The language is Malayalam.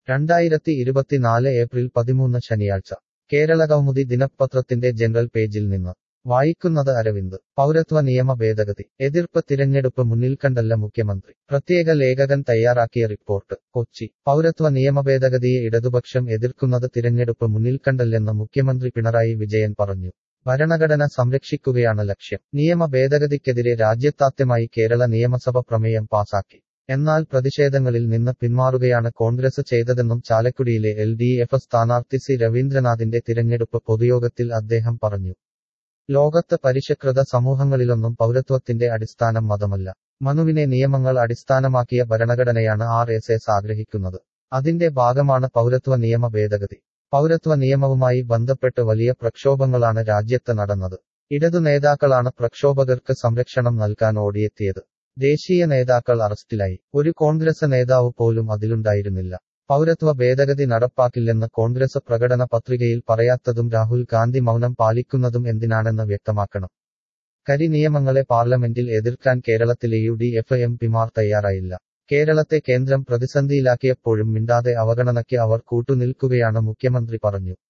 രണ്ടായിരത്തി ഇരുപത്തിനാല് ഏപ്രിൽ പതിമൂന്ന് ശനിയാഴ്ച കേരള കൗമുദി ദിനപത്രത്തിന്റെ ജനറൽ പേജിൽ നിന്ന് വായിക്കുന്നത് അരവിന്ദ് പൗരത്വ നിയമ ഭേദഗതി എതിർപ്പ് തിരഞ്ഞെടുപ്പ് മുന്നിൽ കണ്ടല്ല മുഖ്യമന്ത്രി പ്രത്യേക ലേഖകൻ തയ്യാറാക്കിയ റിപ്പോർട്ട് കൊച്ചി പൗരത്വ നിയമ ഭേദഗതിയെ ഇടതുപക്ഷം എതിർക്കുന്നത് തിരഞ്ഞെടുപ്പ് മുന്നിൽ കണ്ടല്ലെന്ന് മുഖ്യമന്ത്രി പിണറായി വിജയൻ പറഞ്ഞു ഭരണഘടന സംരക്ഷിക്കുകയാണ് ലക്ഷ്യം നിയമ ഭേദഗതിക്കെതിരെ രാജ്യത്താദ്യമായി കേരള നിയമസഭ പ്രമേയം പാസാക്കി എന്നാൽ പ്രതിഷേധങ്ങളിൽ നിന്ന് പിന്മാറുകയാണ് കോൺഗ്രസ് ചെയ്തതെന്നും ചാലക്കുടിയിലെ എൽ ഡി എഫ് സ്ഥാനാർത്ഥി സി രവീന്ദ്രനാഥിന്റെ തിരഞ്ഞെടുപ്പ് പൊതുയോഗത്തിൽ അദ്ദേഹം പറഞ്ഞു ലോകത്ത് പരിഷ്കൃത സമൂഹങ്ങളിലൊന്നും പൗരത്വത്തിന്റെ അടിസ്ഥാനം മതമല്ല മനുവിനെ നിയമങ്ങൾ അടിസ്ഥാനമാക്കിയ ഭരണഘടനയാണ് ആർ എസ് എസ് ആഗ്രഹിക്കുന്നത് അതിന്റെ ഭാഗമാണ് പൗരത്വ നിയമ ഭേദഗതി പൗരത്വ നിയമവുമായി ബന്ധപ്പെട്ട് വലിയ പ്രക്ഷോഭങ്ങളാണ് രാജ്യത്ത് നടന്നത് ഇടതു നേതാക്കളാണ് പ്രക്ഷോഭകർക്ക് സംരക്ഷണം നൽകാൻ ഓടിയെത്തിയത് ദേശീയ നേതാക്കൾ അറസ്റ്റിലായി ഒരു കോൺഗ്രസ് നേതാവ് പോലും അതിലുണ്ടായിരുന്നില്ല പൗരത്വ ഭേദഗതി നടപ്പാക്കില്ലെന്ന് കോൺഗ്രസ് പ്രകടന പത്രികയിൽ പറയാത്തതും രാഹുൽ ഗാന്ധി മൗനം പാലിക്കുന്നതും എന്തിനാണെന്ന് വ്യക്തമാക്കണം കരി നിയമങ്ങളെ പാർലമെന്റിൽ എതിർക്കാൻ കേരളത്തിലെ യു ഡി എഫ് എം പിമാർ തയ്യാറായില്ല കേരളത്തെ കേന്ദ്രം പ്രതിസന്ധിയിലാക്കിയപ്പോഴും മിണ്ടാതെ അവഗണനയ്ക്ക് അവർ കൂട്ടുനിൽക്കുകയാണ് മുഖ്യമന്ത്രി പറഞ്ഞു